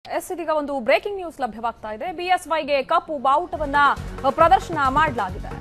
S ಇದೀಗ ಒಂದು breaking news ಲಭ್ಯವಾಗ್ತಾ ಇದೆ ಬಿಎಸ್ವೈಗೆ ಕಪ್ಪು ಬಾವುಟವನ್ನ ಪ್ರದರ್ಶನ ಮಾಡಲಾಗಿದೆ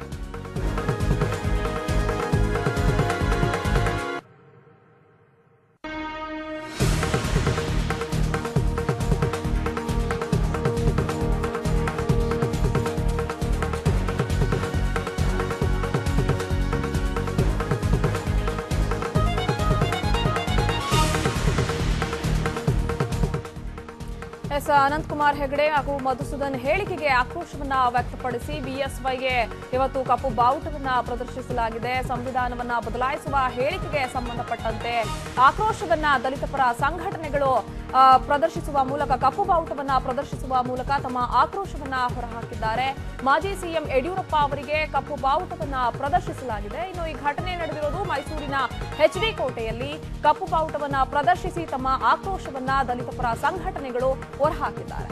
ಎಸ್ ಅನಂತಕುಮಾರ್ ಹೆಗಡೆ ಹಾಗೂ ಮಧುಸೂದನ್ ಹೇಳಿಕೆಗೆ ಆಕ್ರೋಶವನ್ನ ವ್ಯಕ್ತಪಡಿಸಿ ಬಿಎಸ್ವೈಗೆ ಇವತ್ತು ಕಪ್ಪು ಬಾವುಟವನ್ನ ಪ್ರದರ್ಶಿಸಲಾಗಿದೆ ಸಂವಿಧಾನವನ್ನ ಬದಲಾಯಿಸುವ ಹೇಳಿಕೆಗೆ ಸಂಬಂಧಪಟ್ಟಂತೆ ಆಕ್ರೋಶವನ್ನ ದಲಿತ ಪರ ಸಂಘಟನೆಗಳು ಆ, ಪ್ರದರ್ಶಿಸುವ ಮೂಲಕ ಕಪ್ಪು ಬಾವುಟವನ್ನ ಪ್ರದರ್ಶಿಸುವ ಮೂಲಕ ತಮ್ಮ ಆಕ್ರೋಶವನ್ನ ಹೊರಹಾಕಿದ್ದಾರೆ ಮಾಜಿ ಸಿಎಂ ಯಡಿಯೂರಪ್ಪ ಅವರಿಗೆ ಕಪ್ಪು ಬಾವುಟವನ್ನ ಪ್ರದರ್ಶಿಸಲಾಗಿದೆ ಇನ್ನು ಈ ಘಟನೆ ನಡೆದಿರೋದು ಮೈಸೂರಿನ ಎಚ್ಡಿ ಕೋಟೆಯಲ್ಲಿ ಕಪ್ಪು ಬಾವುಟವನ್ನ ಪ್ರದರ್ಶಿಸಿ ತಮ್ಮ ಆಕ್ರೋಶವನ್ನ ದಲಿತ ಪರ ಸಂಘಟನೆಗಳು ಹೊರಹಾಕಿದ್ದಾರೆ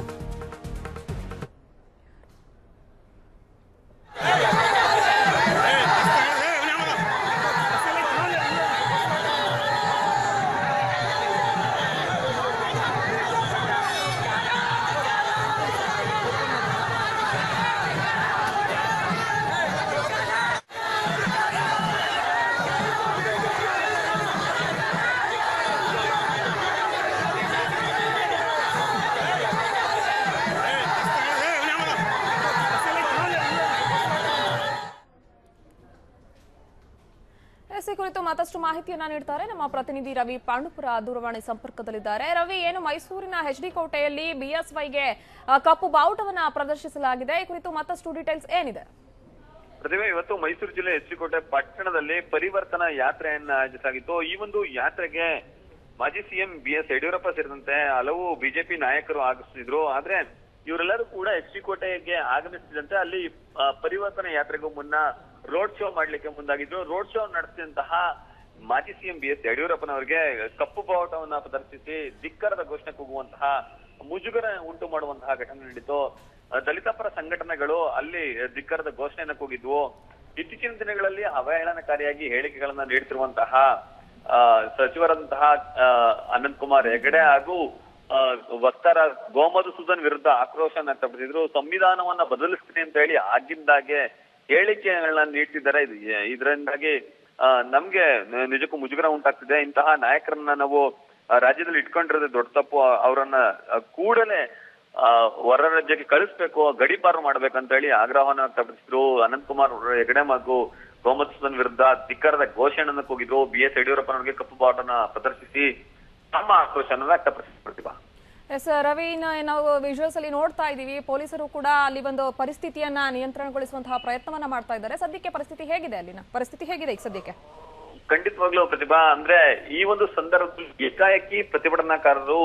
ಎಸ್ ಈ ಕುರಿತು ಮತ್ತಷ್ಟು ಮಾಹಿತಿಯನ್ನ ನೀಡ್ತಾರೆ ನಮ್ಮ ಪ್ರತಿನಿಧಿ ರವಿ ಪಾಂಡುಪುರ ದೂರವಾಣಿ ಸಂಪರ್ಕದಲ್ಲಿದ್ದಾರೆ ರವಿ ಏನು ಮೈಸೂರಿನ ಎಚ್ ಡಿ ಕೋಟೆಯಲ್ಲಿ ಬಿಎಸ್ವೈಗೆ ಕಪ್ಪು ಬಾವುಟವನ್ನ ಪ್ರದರ್ಶಿಸಲಾಗಿದೆ ಈ ಕುರಿತು ಮತ್ತಷ್ಟು ಡೀಟೇಲ್ಸ್ ಏನಿದೆ ಪ್ರತಿಭೆ ಇವತ್ತು ಮೈಸೂರು ಜಿಲ್ಲೆ ಎಚ್ಡಿಕೋಟೆ ಪಟ್ಟಣದಲ್ಲಿ ಪರಿವರ್ತನಾ ಯಾತ್ರೆಯನ್ನ ಆಯೋಜಿಸಲಾಗಿತ್ತು ಈ ಒಂದು ಯಾತ್ರೆಗೆ ಮಾಜಿ ಸಿಎಂ ಬಿ ಎಸ್ ಯಡಿಯೂರಪ್ಪ ಸೇರಿದಂತೆ ಹಲವು ಬಿಜೆಪಿ ನಾಯಕರು ಆಗಮಿಸಿದ್ರು ಆದ್ರೆ ಇವರೆಲ್ಲರೂ ಕೂಡ ಎಚ್ ಡಿ ಕೋಟೆಗೆ ಆಗಮಿಸಿದಂತೆ ಅಲ್ಲಿ ಆ, ಪರಿವರ್ತನಾ ಯಾತ್ರೆಗೂ ಮುನ್ನ ರೋಡ್ ಶೋ ಮಾಡ್ಲಿಕ್ಕೆ ಮುಂದಾಗಿದ್ರು ರೋಡ್ ಶೋ ನಡೆಸಿದಂತಹ ಮಾಜಿ ಸಿಎಂ ಬಿ ಎಸ್ ಯಡಿಯೂರಪ್ಪನವರಿಗೆ ಕಪ್ಪು ಬಾವುಟವನ್ನ ಪ್ರದರ್ಶಿಸಿ ಧಿಕ್ಕರದ ಘೋಷಣೆ ಕೂಗುವಂತಹ ಮುಜುಗರ ಉಂಟು ಮಾಡುವಂತಹ ಘಟನೆ ನಡೀತು ಆ, ದಲಿತ ಪರ ಸಂಘಟನೆಗಳು ಅಲ್ಲಿ ಧಿಕ್ಕರದ ಘೋಷಣೆಯನ್ನ ಕೂಗಿದ್ವು ಇತ್ತೀಚಿನ ದಿನಗಳಲ್ಲಿ ಅವಹೇಳನಕಾರಿಯಾಗಿ ಹೇಳಿಕೆಗಳನ್ನ ನೀಡುತ್ತಿರುವಂತಹ ಆ, ಸಚಿವರಂತಹ ಆ, ಅನಂತ್ ಕುಮಾರ್ ಹೆಗಡೆ ಹಾಗೂ ಆ, ವಕ್ತಾರ ಗೋಮಧುಸೂದನ್ ವಿರುದ್ಧ ಆಕ್ರೋಶ ವ್ಯಕ್ತಪಡಿಸಿದ್ರು ಸಂವಿಧಾನವನ್ನ ಬದಲಿಸ್ತೀನಿ ಅಂತ ಹೇಳಿ ಆಗಿಂದಾಗೆ ಹೇಳಿಕೆಗಳನ್ನ ನೀಡ್ತಿದ್ದಾರೆ ಇದು ಇದರಿಂದಾಗಿ ಆ, ನಮ್ಗೆ ನ- ನಿಜಕ್ಕೂ ಮುಜುಗರ ಉಂಟಾಗ್ತಿದೆ ಇಂತಹ ನಾಯಕರನ್ನ ನಾವು ಆ, ರಾಜ್ಯದಲ್ಲಿ ಇಟ್ಕೊಂಡಿರೋದು ದೊಡ್ಡ ತಪ್ಪು ಅವರನ್ನ ಆ, ಕೂಡಲೇ ಆ, ಹೊರ ರಾಜ್ಯಕ್ಕೆ ಕಳಿಸ್ಬೇಕು ಗಡಿಪಾರು ಮಾಡ್ಬೇಕಂತ ಹೇಳಿ ಆಗ್ರಹವನ್ನ ವ್ಯಕ್ತಪಡಿಸಿದ್ರು ಅನಂತ್ ಕುಮಾರ್ ಹೆಗಡೆ ಹಾಗೂ ಗೋಮಧುಸೂದನ್ ವಿರುದ್ಧ ಧಿಕ್ಕರದ ಘೋಷಣೆಯನ್ನ ಕೂಗಿದ್ರು ಬಿ ಎಸ್ ಯಡಿಯೂರಪ್ಪನವರಿಗೆ ಕಪ್ಪು ಬಾವುಟನ ಪ್ರದರ್ಶಿಸಿ ತಮ್ಮ ಆಕ್ರೋಶನ ವ್ಯಕ್ತಪಡಿಸಿದ್ರು ಪ್ರತಿಭಾ ಎಸ್ ರವಿ ಇನ್ನು ನಾವು ವಿಜುವಲ್ಸ್ ಅಲ್ಲಿ ನೋಡ್ತಾ ಇದ್ದೀವಿ ಪೊಲೀಸರು ಕೂಡ ಅಲ್ಲಿ ಒಂದು ಪರಿಸ್ಥಿತಿಯನ್ನ ನಿಯಂತ್ರಣಗೊಳಿಸುವಂತಹ ಪ್ರಯತ್ನವನ್ನ ಮಾಡ್ತಾ ಇದ್ದಾರೆ ಸದ್ಯಕ್ಕೆ ಪರಿಸ್ಥಿತಿ ಹೇಗಿದೆ ಅಲ್ಲಿನ ಪರಿಸ್ಥಿತಿ ಹೇಗಿದೆ ಈಗ ಸದ್ಯಕ್ಕೆ ಖಂಡಿತವಾಗ್ಲೂ ಪ್ರತಿಭಾ ಅಂದ್ರೆ ಈ ಒಂದು ಸಂದರ್ಭದಲ್ಲಿ ಏಕಾಏಕಿ ಪ್ರತಿಭಟನಾಕಾರರು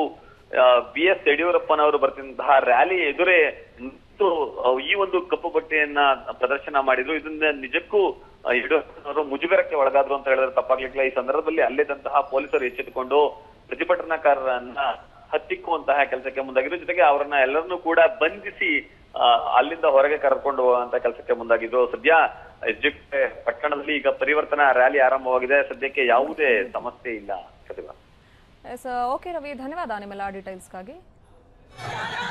ಬಿ ಎಸ್ ಯಡಿಯೂರಪ್ಪನವರು ಬರ್ತಿದ್ದಂತಹ ರ್ಯಾಲಿ ಎದುರೇ ನಿಂತು ಆ, ಈ ಒಂದು ಕಪ್ಪು ಬಟ್ಟೆಯನ್ನ ಪ್ರದರ್ಶನ ಮಾಡಿದ್ರು ಇದರಿಂದ ನಿಜಕ್ಕೂ ಆ, ಯಡಿಯೂರಪ್ಪನವರು ಮುಜುಗರಕ್ಕೆ ಒಳಗಾದ್ರು ಅಂತ ಹೇಳಿದ್ರೆ ತಪ್ಪಾಗ್ಲಿಕ್ಕಿಲ್ಲ ಈ ಸಂದರ್ಭದಲ್ಲಿ ಅಲ್ಲಿದ್ದಂತಹ ಪೊಲೀಸರು ಎಚ್ಚೆತ್ತುಕೊಂಡು ಪ್ರತಿಭಟನಾಕಾರರನ್ನ ಹತ್ತಿಕ್ಕುವಂತಹ ಕೆಲಸಕ್ಕೆ ಮುಂದಾಗಿದ್ರು ಜೊತೆಗೆ ಅವರನ್ನ ಎಲ್ಲರನ್ನೂ ಕೂಡ ಬಂಧಿಸಿ ಆ, ಅಲ್ಲಿಂದ ಹೊರಗೆ ಕರೆದುಕೊಂಡು ಹೋಗುವಂತ ಕೆಲಸಕ್ಕೆ ಮುಂದಾಗಿದ್ರು ಸದ್ಯ ಎಸ್ಡಿಪಿ ಪಟ್ಟಣದಲ್ಲಿ ಈಗ ಪರಿವರ್ತನಾ ರ್ಯಾಲಿ ಆರಂಭವಾಗಿದೆ ಸದ್ಯಕ್ಕೆ ಯಾವುದೇ ಸಮಸ್ಯೆ ಇಲ್ಲ ಪ್ರತಿಭಾ ಎಸ್ ಓಕೆ ರವಿ ಧನ್ಯವಾದ ನಿಮ್ಮೆಲ್ಲ ಡೀಟೇಲ್ಸ್ಗಾಗಿ